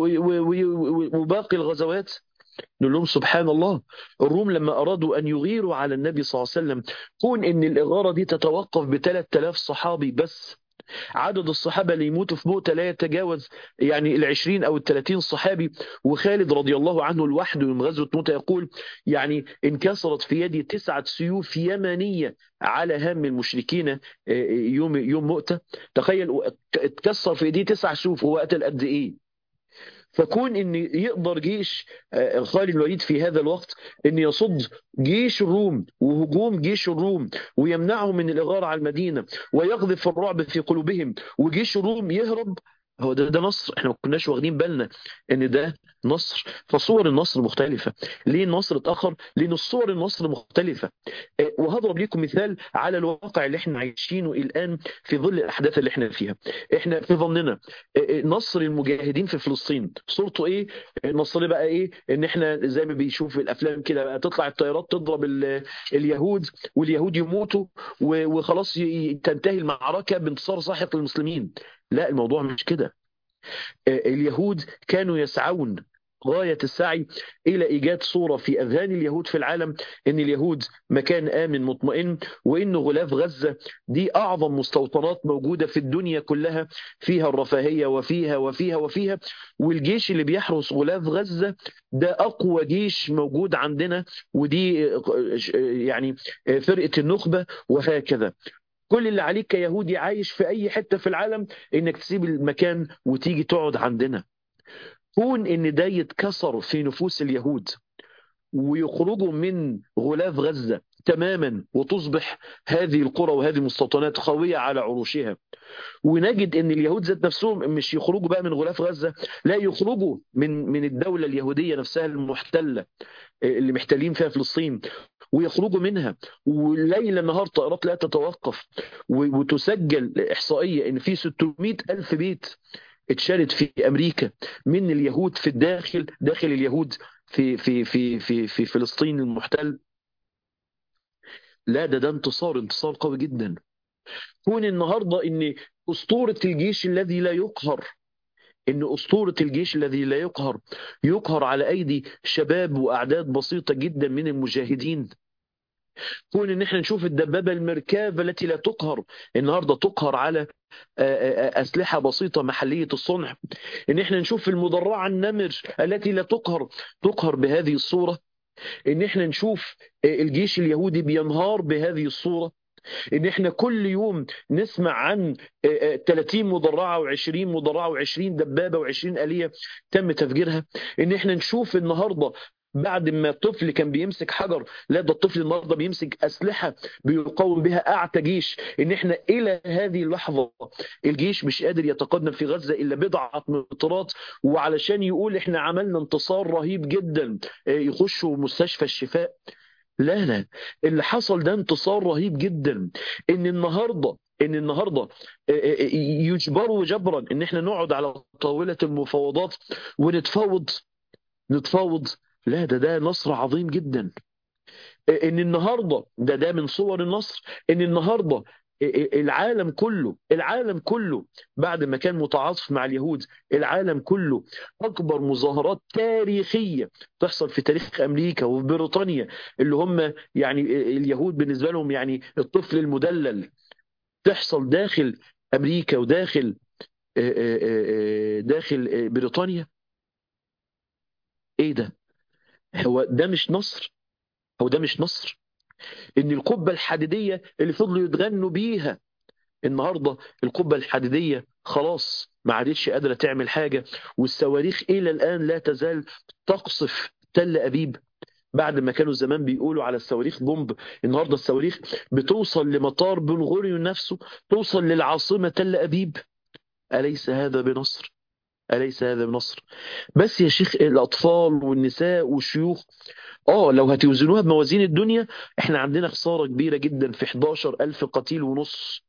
وباقي الغزوات نقول لهم سبحان الله الروم لما أرادوا أن يغيروا على النبي صلى الله عليه وسلم كون أن الإغارة دي تتوقف ب 3000 صحابي بس عدد الصحابة اللي يموتوا في موتة لا يتجاوز يعني العشرين أو الثلاثين صحابي وخالد رضي الله عنه لوحده يوم غزوة موتة يقول يعني انكسرت في يدي تسعة سيوف يمنية على هام المشركين يوم يوم مؤتة تخيل اتكسر في ايديه تسع سيوف وهو قتل قد ايه فكون ان يقدر جيش خالد الوليد في هذا الوقت ان يصد جيش الروم وهجوم جيش الروم ويمنعهم من الاغاره على المدينه ويقذف الرعب في قلوبهم وجيش الروم يهرب هو ده, ده نصر احنا ما كناش واخدين بالنا ان ده نصر فصور النصر مختلفة ليه النصر اتأخر لان الصور النصر مختلفة وهضرب لكم مثال على الواقع اللي احنا عايشينه الآن في ظل الأحداث اللي احنا فيها احنا في ظننا نصر المجاهدين في فلسطين صورته ايه النصر بقى ايه ان احنا زي ما بيشوف في الافلام كده بقى تطلع الطيارات تضرب اليهود واليهود يموتوا وخلاص تنتهي المعركة بانتصار ساحق للمسلمين لا الموضوع مش كده اليهود كانوا يسعون غاية السعي إلى إيجاد صورة في أذهان اليهود في العالم أن اليهود مكان آمن مطمئن وأن غلاف غزة دي أعظم مستوطنات موجودة في الدنيا كلها فيها الرفاهية وفيها وفيها وفيها والجيش اللي بيحرس غلاف غزة ده أقوى جيش موجود عندنا ودي يعني فرقة النخبة وهكذا كل اللي عليك كيهودي عايش في أي حتة في العالم إنك تسيب المكان وتيجي تقعد عندنا كون إن ده يتكسر في نفوس اليهود ويخرجوا من غلاف غزة تماما وتصبح هذه القرى وهذه المستوطنات خاوية على عروشها ونجد ان اليهود ذات نفسهم مش يخرجوا بقى من غلاف غزة لا يخرجوا من من الدولة اليهودية نفسها المحتلة اللي محتلين فيها فلسطين ويخرجوا منها وليل نهار طائرات لا تتوقف وتسجل إحصائية إن في 600 ألف بيت اتشالت في أمريكا من اليهود في الداخل داخل اليهود في في في في في فلسطين المحتل لا ده ده انتصار انتصار قوي جدا كون النهارده ان اسطوره الجيش الذي لا يقهر ان اسطوره الجيش الذي لا يقهر يقهر على ايدي شباب واعداد بسيطه جدا من المجاهدين كون ان احنا نشوف الدبابه المركبه التي لا تقهر النهارده تقهر على أسلحة بسيطة محلية الصنع إن إحنا نشوف المدرعة النمر التي لا تقهر تقهر بهذه الصورة إن إحنا نشوف الجيش اليهودي بينهار بهذه الصورة ان احنا كل يوم نسمع عن 30 مدرعه و20 مدرعه و20 دبابه و20 اليه تم تفجيرها ان احنا نشوف النهارده بعد ما الطفل كان بيمسك حجر لا ده الطفل النهارده بيمسك اسلحه بيقاوم بها اعتى جيش ان احنا الى هذه اللحظه الجيش مش قادر يتقدم في غزه الا بضعه مترات وعلشان يقول احنا عملنا انتصار رهيب جدا يخشوا مستشفى الشفاء لا لا اللي حصل ده انتصار رهيب جدا ان النهارده ان النهارده يجبروا جبرا ان احنا نقعد على طاوله المفاوضات ونتفاوض نتفاوض لا ده ده نصر عظيم جدا ان النهارده ده ده من صور النصر ان النهارده العالم كله العالم كله بعد ما كان متعاطف مع اليهود العالم كله اكبر مظاهرات تاريخيه تحصل في تاريخ امريكا وفي بريطانيا اللي هم يعني اليهود بالنسبه لهم يعني الطفل المدلل تحصل داخل امريكا وداخل داخل بريطانيا ايه ده هو ده مش نصر هو ده مش نصر ان القبه الحديديه اللي فضلوا يتغنوا بيها النهارده القبه الحديديه خلاص ما عادتش قادره تعمل حاجه والصواريخ الى الان لا تزال تقصف تل ابيب بعد ما كانوا زمان بيقولوا على الصواريخ بومب النهارده الصواريخ بتوصل لمطار بن غوريون نفسه توصل للعاصمه تل ابيب اليس هذا بنصر أليس هذا بنصر بس يا شيخ الأطفال والنساء والشيوخ آه لو هتوزنوها بموازين الدنيا إحنا عندنا خسارة كبيرة جدا في 11 ألف قتيل ونص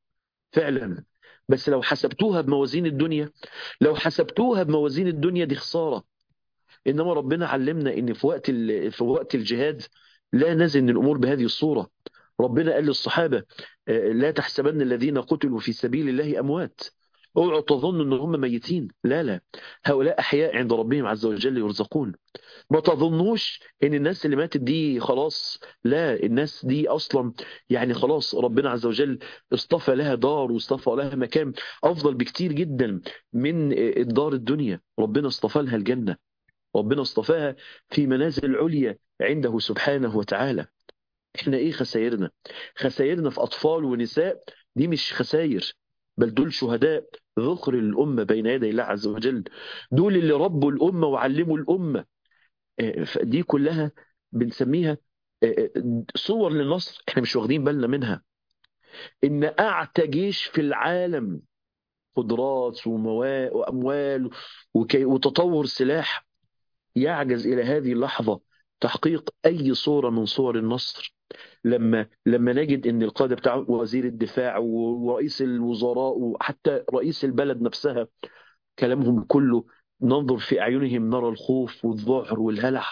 فعلا بس لو حسبتوها بموازين الدنيا لو حسبتوها بموازين الدنيا دي خسارة إنما ربنا علمنا إن في وقت في وقت الجهاد لا نزن الأمور بهذه الصورة ربنا قال للصحابة لا تحسبن الذين قتلوا في سبيل الله أموات اوعوا تظنوا ان هم ميتين لا لا هؤلاء احياء عند ربهم عز وجل يرزقون ما تظنوش ان الناس اللي ماتت دي خلاص لا الناس دي اصلا يعني خلاص ربنا عز وجل اصطفى لها دار واصطفى لها مكان افضل بكتير جدا من الدار الدنيا ربنا اصطفى لها الجنه ربنا اصطفاها في منازل عليا عنده سبحانه وتعالى احنا ايه خسائرنا خسائرنا في اطفال ونساء دي مش خسائر بل دول شهداء ذخر الأمة بين يدي الله عز وجل دول اللي ربوا الأمة وعلموا الأمة دي كلها بنسميها صور للنصر احنا مش واخدين بالنا منها ان اعتى جيش في العالم قدرات واموال وتطور سلاح يعجز الى هذه اللحظه تحقيق اي صوره من صور النصر لما لما نجد ان القاده بتاع وزير الدفاع ورئيس الوزراء وحتى رئيس البلد نفسها كلامهم كله ننظر في اعينهم نرى الخوف والذعر والهلع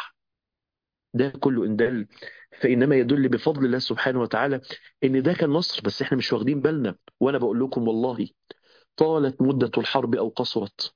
ده كله ان دل فانما يدل بفضل الله سبحانه وتعالى ان ده كان نصر بس احنا مش واخدين بالنا وانا بقول لكم والله طالت مده الحرب او قصرت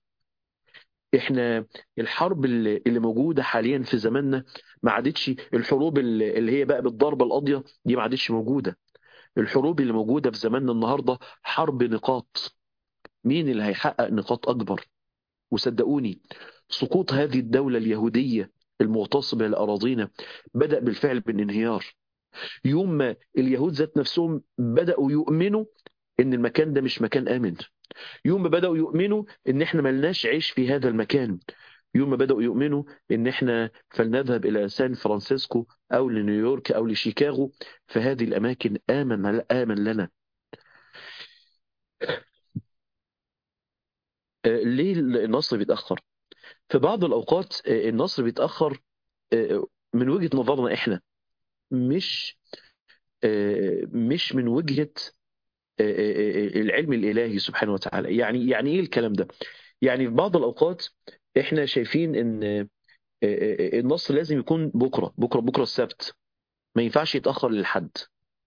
احنا الحرب اللي موجوده حاليا في زماننا ما عادتش الحروب اللي هي بقى بالضربه القاضيه دي ما عادتش موجوده الحروب اللي موجوده في زماننا النهارده حرب نقاط مين اللي هيحقق نقاط اكبر وصدقوني سقوط هذه الدوله اليهوديه المغتصبه لاراضينا بدا بالفعل بالانهيار يوم ما اليهود ذات نفسهم بداوا يؤمنوا ان المكان ده مش مكان امن يوم ما بدأوا يؤمنوا ان احنا ملناش عيش في هذا المكان يوم ما بدأوا يؤمنوا ان احنا فلنذهب الى سان فرانسيسكو او لنيويورك او لشيكاغو فهذه الاماكن امن امن لنا ليه النصر بيتأخر في بعض الأوقات النصر بيتأخر من وجهة نظرنا إحنا مش مش من وجهة العلم الإلهي سبحانه وتعالى يعني يعني إيه الكلام ده يعني في بعض الأوقات إحنا شايفين إن النصر لازم يكون بكرة بكرة بكرة السبت ما ينفعش يتأخر للحد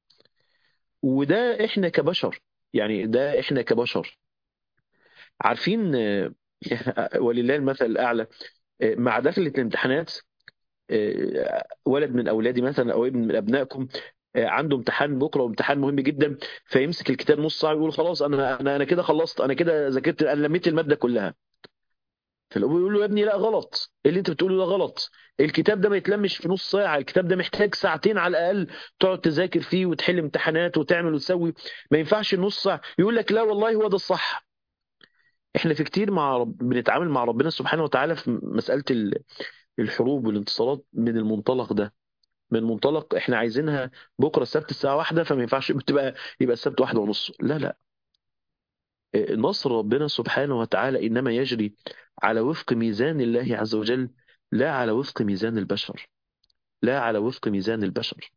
وده إحنا كبشر يعني ده إحنا كبشر عارفين ولله المثل الأعلى مع دخلة الامتحانات ولد من أولادي مثلا أو ابن من أبنائكم عنده امتحان بكره وامتحان مهم جدا فيمسك الكتاب نص ساعه ويقول خلاص انا انا انا كده خلصت انا كده ذاكرت انا لميت الماده كلها فالابو يقول له يا ابني لا غلط اللي انت بتقوله ده غلط الكتاب ده ما يتلمش في نص ساعه الكتاب ده محتاج ساعتين على الاقل تقعد تذاكر فيه وتحل امتحانات وتعمل وتسوي ما ينفعش نص ساعه يقول لك لا والله هو ده الصح احنا في كتير مع رب... بنتعامل مع ربنا سبحانه وتعالى في مساله الحروب والانتصارات من المنطلق ده من منطلق احنا عايزينها بكره السبت الساعه واحدة فما ينفعش تبقى يبقى السبت واحدة ونص لا لا نصر ربنا سبحانه وتعالى انما يجري على وفق ميزان الله عز وجل لا على وفق ميزان البشر لا على وفق ميزان البشر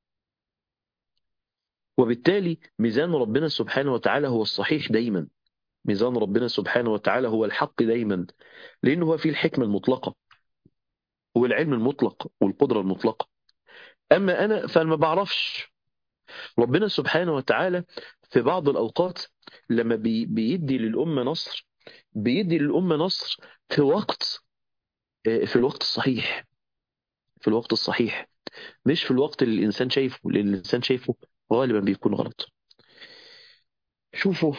وبالتالي ميزان ربنا سبحانه وتعالى هو الصحيح دايما ميزان ربنا سبحانه وتعالى هو الحق دايما لأنه هو فيه الحكمة المطلقة والعلم المطلق والقدرة المطلقة أما أنا فما بعرفش ربنا سبحانه وتعالى في بعض الأوقات لما بي بيدي للأمة نصر بيدي للأمة نصر في وقت في الوقت الصحيح في الوقت الصحيح مش في الوقت اللي الإنسان شايفه لأن الإنسان شايفه غالبا بيكون غلط شوفوا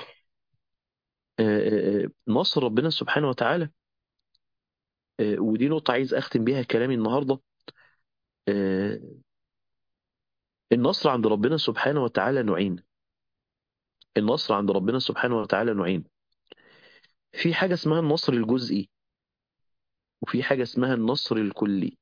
نصر ربنا سبحانه وتعالى ودي نقطة عايز أختم بيها كلامي النهاردة النصر عند ربنا سبحانه وتعالى نوعين النصر عند ربنا سبحانه وتعالى نوعين في حاجة اسمها النصر الجزئي وفي حاجة اسمها النصر الكلي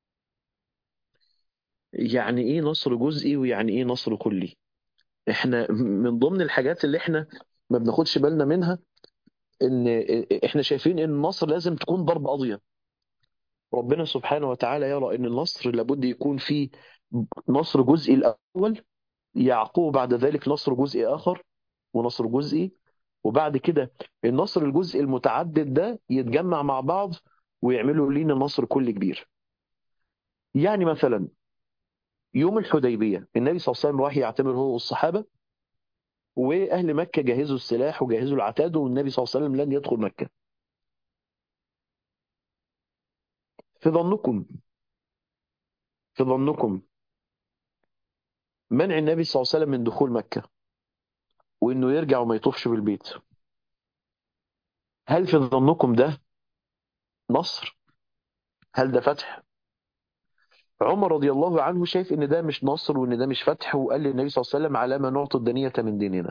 يعني ايه نصر جزئي ويعني ايه نصر كلي احنا من ضمن الحاجات اللي احنا ما بناخدش بالنا منها ان احنا شايفين ان النصر لازم تكون ضرب قاضية ربنا سبحانه وتعالى يرى ان النصر لابد يكون فيه نصر جزئي الاول يعقوب بعد ذلك نصر جزئي اخر ونصر جزئي وبعد كده النصر الجزئي المتعدد ده يتجمع مع بعض ويعملوا لينا نصر كل كبير يعني مثلا يوم الحديبية النبي صلى الله عليه وسلم راح يعتمر هو والصحابة وأهل مكة جهزوا السلاح وجهزوا العتاد والنبي صلى الله عليه وسلم لن يدخل مكة في ظنكم في ظنكم منع النبي صلى الله عليه وسلم من دخول مكة وإنه يرجع وما يطوفش بالبيت هل في ظنكم ده نصر هل ده فتح عمر رضي الله عنه شايف ان ده مش نصر وان ده مش فتح وقال للنبي صلى الله عليه وسلم على ما نعطي الدنية من ديننا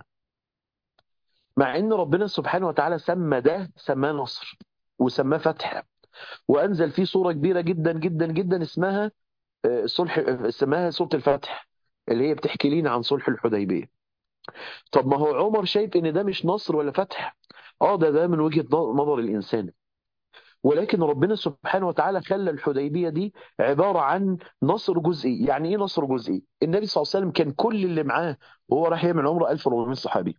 مع ان ربنا سبحانه وتعالى سمى ده سماه نصر وسماه فتح وانزل فيه صورة كبيرة جدا جدا جدا اسمها صلح اسمها سورة الفتح اللي هي بتحكي لنا عن صلح الحديبية طب ما هو عمر شايف ان ده مش نصر ولا فتح اه ده ده من وجهة نظر الانسان ولكن ربنا سبحانه وتعالى خلى الحديبية دي عبارة عن نصر جزئي يعني ايه نصر جزئي النبي صلى الله عليه وسلم كان كل اللي معاه وهو راح يعمل عمره 1400 صحابي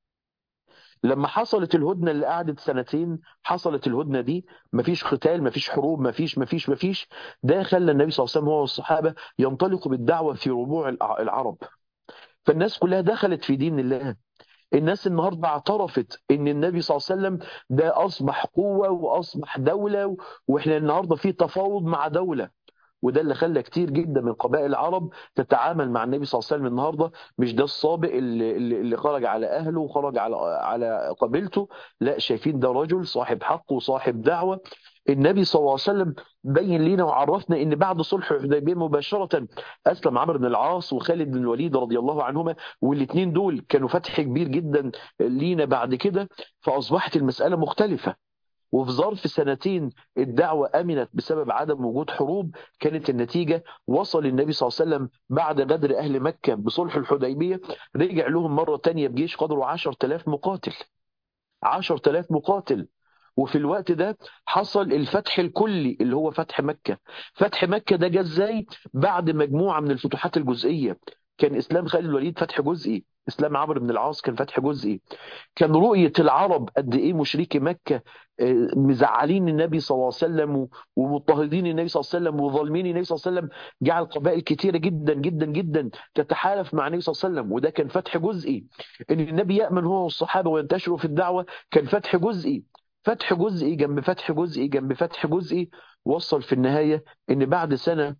لما حصلت الهدنة اللي قعدت سنتين حصلت الهدنة دي مفيش قتال مفيش حروب مفيش مفيش مفيش ده خلى النبي صلى الله عليه وسلم هو والصحابة ينطلقوا بالدعوة في ربوع العرب فالناس كلها دخلت في دين الله الناس النهارده اعترفت ان النبي صلى الله عليه وسلم ده اصبح قوه واصبح دوله واحنا النهارده في تفاوض مع دوله وده اللي خلى كتير جدا من قبائل العرب تتعامل مع النبي صلى الله عليه وسلم النهارده مش ده السابق اللي, اللي خرج على اهله وخرج على على قبيلته لا شايفين ده رجل صاحب حق وصاحب دعوه النبي صلى الله عليه وسلم بين لنا وعرفنا ان بعد صلح الحديبيه مباشره اسلم عمرو بن العاص وخالد بن الوليد رضي الله عنهما والاثنين دول كانوا فتح كبير جدا لينا بعد كده فاصبحت المساله مختلفه وفي ظرف سنتين الدعوة أمنت بسبب عدم وجود حروب كانت النتيجة وصل النبي صلى الله عليه وسلم بعد غدر أهل مكة بصلح الحديبية رجع لهم مرة تانية بجيش قدره 10000 مقاتل 10000 مقاتل وفي الوقت ده حصل الفتح الكلي اللي هو فتح مكة فتح مكة ده جه ازاي بعد مجموعة من الفتوحات الجزئية كان إسلام خالد الوليد فتح جزئي إسلام عمرو بن العاص كان فتح جزئي كان رؤية العرب قد إيه مشركي مكة مزعلين النبي صلى الله عليه وسلم ومضطهدين النبي صلى الله عليه وسلم وظالمين النبي صلى الله عليه وسلم جعل قبائل كثيرة جدا جدا جدا تتحالف مع النبي صلى الله عليه وسلم وده كان فتح جزئي ان النبي يأمن هو والصحابة وينتشروا في الدعوة كان فتح جزئي فتح جزئي جنب فتح جزئي جنب فتح جزئي وصل في النهاية ان بعد سنة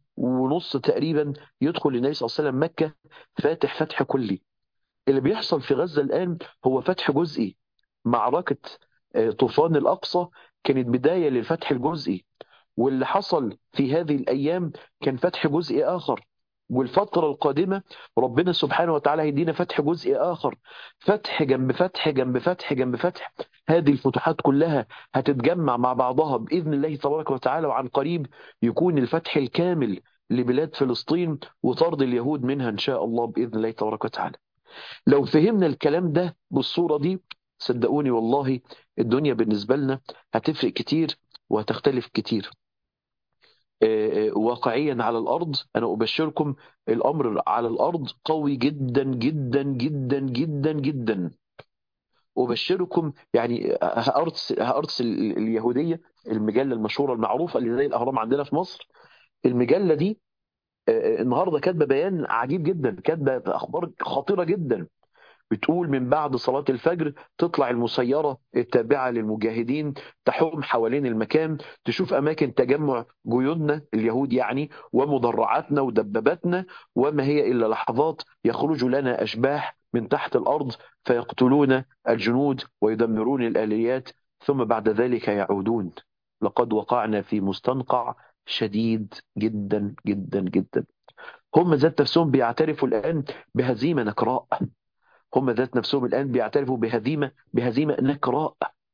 ونص تقريبا يدخل النبي صلى الله عليه وسلم مكة فاتح فتح كلي اللي بيحصل في غزة الآن هو فتح جزئي معركة آه، طوفان الأقصى كانت بداية للفتح الجزئي واللي حصل في هذه الأيام كان فتح جزئي آخر والفترة القادمة ربنا سبحانه وتعالى هيدينا فتح جزئي آخر فتح جنب فتح جنب فتح جنب فتح هذه الفتوحات كلها هتتجمع مع بعضها بإذن الله تبارك وتعالى وعن قريب يكون الفتح الكامل لبلاد فلسطين وطرد اليهود منها إن شاء الله بإذن الله تبارك وتعالى لو فهمنا الكلام ده بالصورة دي صدقوني والله الدنيا بالنسبة لنا هتفرق كتير وهتختلف كتير آه، آه، واقعيا على الأرض أنا أبشركم الأمر على الأرض قوي جدا جدا جدا جدا جدا أبشركم يعني هأرسل, هأرسل اليهودية المجلة المشهورة المعروفة اللي زي الأهرام عندنا في مصر المجلة دي آه، النهارده كاتبه بيان عجيب جدا كاتبه اخبار خطيره جدا بتقول من بعد صلاة الفجر تطلع المسيرة التابعة للمجاهدين تحوم حوالين المكان تشوف أماكن تجمع جيودنا اليهود يعني ومدرعاتنا ودباباتنا وما هي إلا لحظات يخرج لنا أشباح من تحت الأرض فيقتلون الجنود ويدمرون الآليات ثم بعد ذلك يعودون لقد وقعنا في مستنقع شديد جدا جدا جدا هم ذات نفسهم بيعترفوا الآن بهزيمة نكراء هم ذات نفسهم الآن بيعترفوا بهزيمة بهزيمة نكراء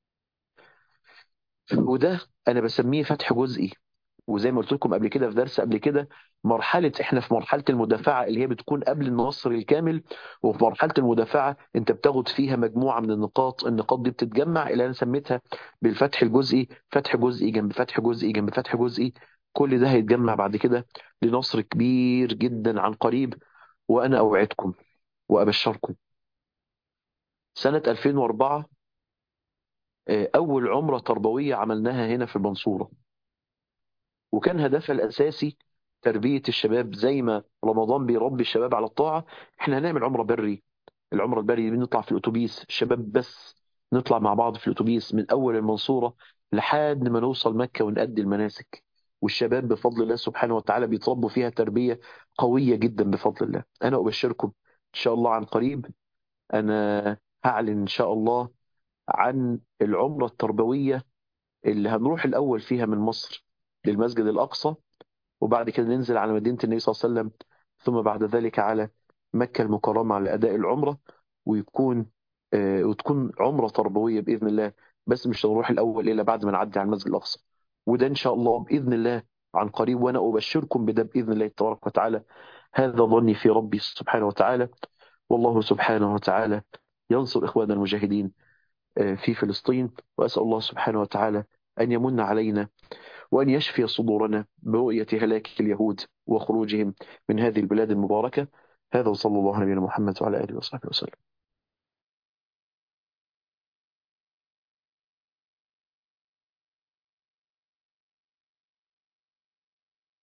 وده أنا بسميه فتح جزئي وزي ما قلت لكم قبل كده في درس قبل كده مرحلة احنا في مرحلة المدافعة اللي هي بتكون قبل النصر الكامل وفي مرحلة المدافعة انت بتاخد فيها مجموعة من النقاط النقاط دي بتتجمع اللي انا سميتها بالفتح الجزئي فتح جزئي جنب فتح جزئي جنب فتح جزئي كل ده هيتجمع بعد كده لنصر كبير جدا عن قريب وانا اوعدكم وابشركم سنة 2004 آه، أول عمرة تربوية عملناها هنا في المنصورة وكان هدفها الأساسي تربية الشباب زي ما رمضان بيربي الشباب على الطاعة احنا هنعمل عمرة بري العمرة البري دي بنطلع في الأتوبيس الشباب بس نطلع مع بعض في الأتوبيس من أول المنصورة لحد ما نوصل مكة ونأدي المناسك والشباب بفضل الله سبحانه وتعالى بيتربوا فيها تربية قوية جدا بفضل الله أنا أبشركم إن شاء الله عن قريب أنا هعلن إن شاء الله عن العمرة التربوية اللي هنروح الأول فيها من مصر للمسجد الأقصى وبعد كده ننزل على مدينة النبي صلى الله عليه وسلم ثم بعد ذلك على مكة المكرمة على أداء العمرة ويكون آه وتكون عمرة تربوية بإذن الله بس مش هنروح الأول إلا بعد ما نعدي على المسجد الأقصى وده إن شاء الله بإذن الله عن قريب وأنا أبشركم بده بإذن الله تبارك وتعالى هذا ظني في ربي سبحانه وتعالى والله سبحانه وتعالى ينصر إخواننا المجاهدين في فلسطين وأسأل الله سبحانه وتعالى أن يمن علينا وأن يشفي صدورنا برؤية هلاك اليهود وخروجهم من هذه البلاد المباركة هذا وصلى الله على نبينا محمد وعلى آله وصحبه وسلم